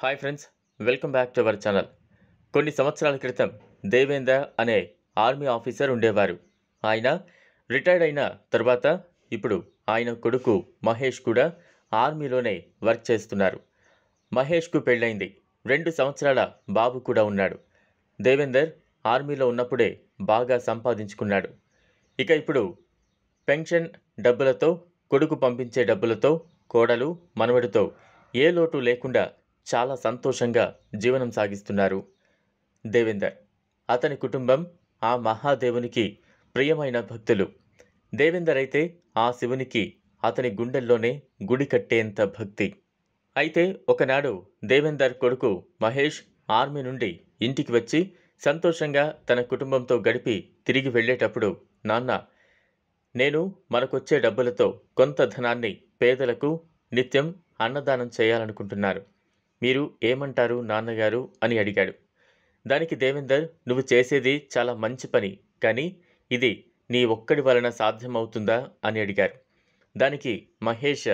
hi friends welcome back to our channel కొన్ని సంవత్సరాల క్రితం దేవేంద్ర అనే ఆర్మీ ఆఫీసర్ ఉండేవారు ఆయన రిటైర్డ్ అయిన తర్వాత ఇప్పుడు ఆయన కొడుకు మహేష్ కూడా ఆర్మీలోనే వర్క్ చేస్తున్నారు మహేష్కు పెళ్ళైంది రెండు సంవత్సరాల బాబు కూడా ఉన్నాడు దేవేందర్ ఆర్మీలో ఉన్నప్పుడే బాగా సంపాదించుకున్నాడు ఇక ఇప్పుడు పెన్షన్ డబ్బులతో కొడుకు పంపించే డబ్బులతో కోడలు మనవడితో ఏ లోటు లేకుండా చాలా సంతోషంగా జీవనం సాగిస్తున్నారు దేవేందర్ అతని కుటుంబం ఆ మహాదేవునికి ప్రియమైన భక్తులు దేవేందర్ అయితే ఆ శివునికి అతని గుండెల్లోనే గుడి కట్టేంత భక్తి అయితే ఒకనాడు దేవేందర్ కొడుకు మహేష్ ఆర్మీ నుండి ఇంటికి వచ్చి సంతోషంగా తన కుటుంబంతో గడిపి తిరిగి వెళ్ళేటప్పుడు నాన్న నేను మనకొచ్చే డబ్బులతో కొంత ధనాన్ని పేదలకు నిత్యం అన్నదానం చేయాలనుకుంటున్నారు మీరు ఏమంటారు నాన్నగారు అని అడిగాడు దానికి దేవేందర్ నువ్వు చేసేది చాలా మంచి పని కానీ ఇది నీ ఒక్కడి వలన సాధ్యమవుతుందా అని అడిగారు దానికి మహేష్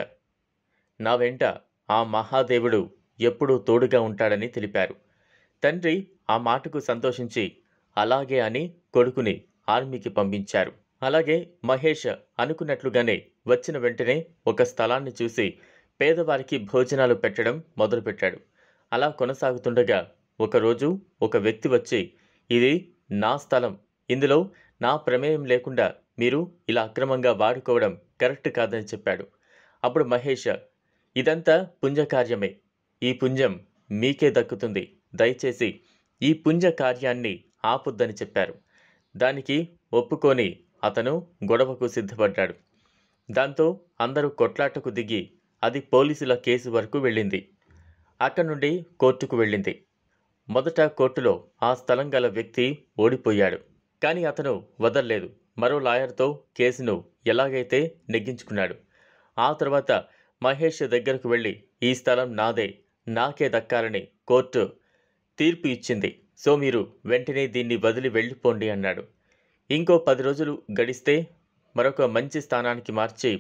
నా వెంట ఆ మహాదేవుడు ఎప్పుడూ తోడుగా ఉంటాడని తెలిపారు తండ్రి ఆ మాటకు సంతోషించి అలాగే అని కొడుకుని ఆర్మీకి పంపించారు అలాగే మహేష్ అనుకున్నట్లుగానే వచ్చిన వెంటనే ఒక స్థలాన్ని చూసి పేదవారికి భోజనాలు పెట్టడం మొదలుపెట్టాడు అలా కొనసాగుతుండగా ఒకరోజు ఒక వ్యక్తి వచ్చి ఇది నా స్థలం ఇందులో నా ప్రమేయం లేకుండా మీరు ఇలా అక్రమంగా వాడుకోవడం కరెక్ట్ కాదని చెప్పాడు అప్పుడు మహేష్ ఇదంతా పుంజకార్యమే ఈ పుంజం మీకే దక్కుతుంది దయచేసి ఈ పుంజ కార్యాన్ని ఆపుద్దని చెప్పారు దానికి ఒప్పుకొని అతను గొడవకు సిద్ధపడ్డాడు దాంతో అందరూ కొట్లాటకు దిగి అది పోలీసుల కేసు వరకు వెళ్ళింది అక్కడి నుండి కోర్టుకు వెళ్ళింది మొదట కోర్టులో ఆ స్థలం గల వ్యక్తి ఓడిపోయాడు కానీ అతను వదల్లేదు మరో లాయర్తో కేసును ఎలాగైతే నెగ్గించుకున్నాడు ఆ తర్వాత మహేష్ దగ్గరకు వెళ్ళి ఈ స్థలం నాదే నాకే దక్కాలని కోర్టు తీర్పు ఇచ్చింది సో మీరు వెంటనే దీన్ని వదిలి వెళ్ళిపోండి అన్నాడు ఇంకో పది రోజులు గడిస్తే మరొక మంచి స్థానానికి మార్చి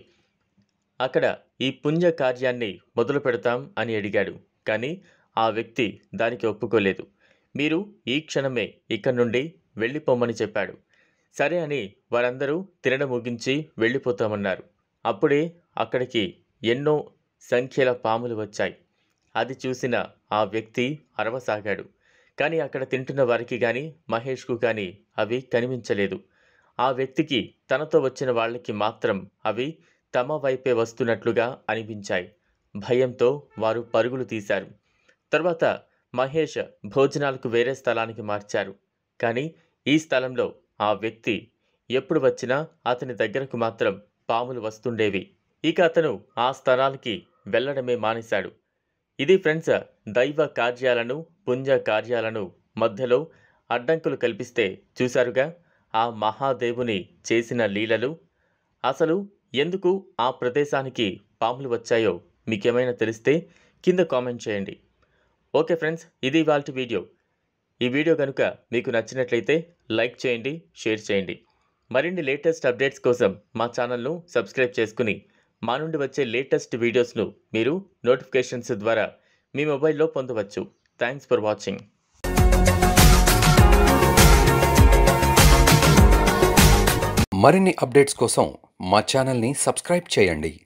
అక్కడ ఈ పుంజ కార్యాన్ని మొదలు పెడతాం అని అడిగాడు కానీ ఆ వ్యక్తి దానికి ఒప్పుకోలేదు మీరు ఈ క్షణమే ఇక్కడి నుండి వెళ్ళిపోమని చెప్పాడు సరే అని వారందరూ తినడం ముగించి వెళ్ళిపోతామన్నారు అప్పుడే అక్కడికి ఎన్నో సంఖ్యల పాములు వచ్చాయి అది చూసిన ఆ వ్యక్తి అరవసాగాడు కానీ అక్కడ తింటున్న వారికి కానీ మహేష్కు కానీ అవి కనిపించలేదు ఆ వ్యక్తికి తనతో వచ్చిన వాళ్ళకి మాత్రం అవి తమ వైపే వస్తున్నట్లుగా అనిపించాయి భయంతో వారు పరుగులు తీశారు తర్వాత మహేష్ భోజనాలకు వేరే స్థలానికి మార్చారు కానీ ఈ స్థలంలో ఆ వ్యక్తి ఎప్పుడు వచ్చినా అతని దగ్గరకు మాత్రం పాములు వస్తుండేవి ఇక అతను ఆ స్థలానికి వెళ్ళడమే మానేశాడు ఇది ఫ్రెండ్స్ దైవ కార్యాలను పుంజ కార్యాలను మధ్యలో అడ్డంకులు కల్పిస్తే చూశారుగా ఆ మహాదేవుని చేసిన లీలలు అసలు ఎందుకు ఆ ప్రదేశానికి పాములు వచ్చాయో మీకేమైనా తెలిస్తే కింద కామెంట్ చేయండి ఓకే ఫ్రెండ్స్ ఇది ఇవాళ వీడియో ఈ వీడియో కనుక మీకు నచ్చినట్లయితే లైక్ చేయండి షేర్ చేయండి మరిన్ని లేటెస్ట్ అప్డేట్స్ కోసం మా ఛానల్ను సబ్స్క్రైబ్ చేసుకుని మా నుండి వచ్చే లేటెస్ట్ వీడియోస్ను మీరు నోటిఫికేషన్స్ ద్వారా మీ మొబైల్లో పొందవచ్చు థ్యాంక్స్ ఫర్ వాచింగ్ మరిన్ని అప్డేట్స్ కోసం మా ఛానల్ని సబ్స్క్రైబ్ చేయండి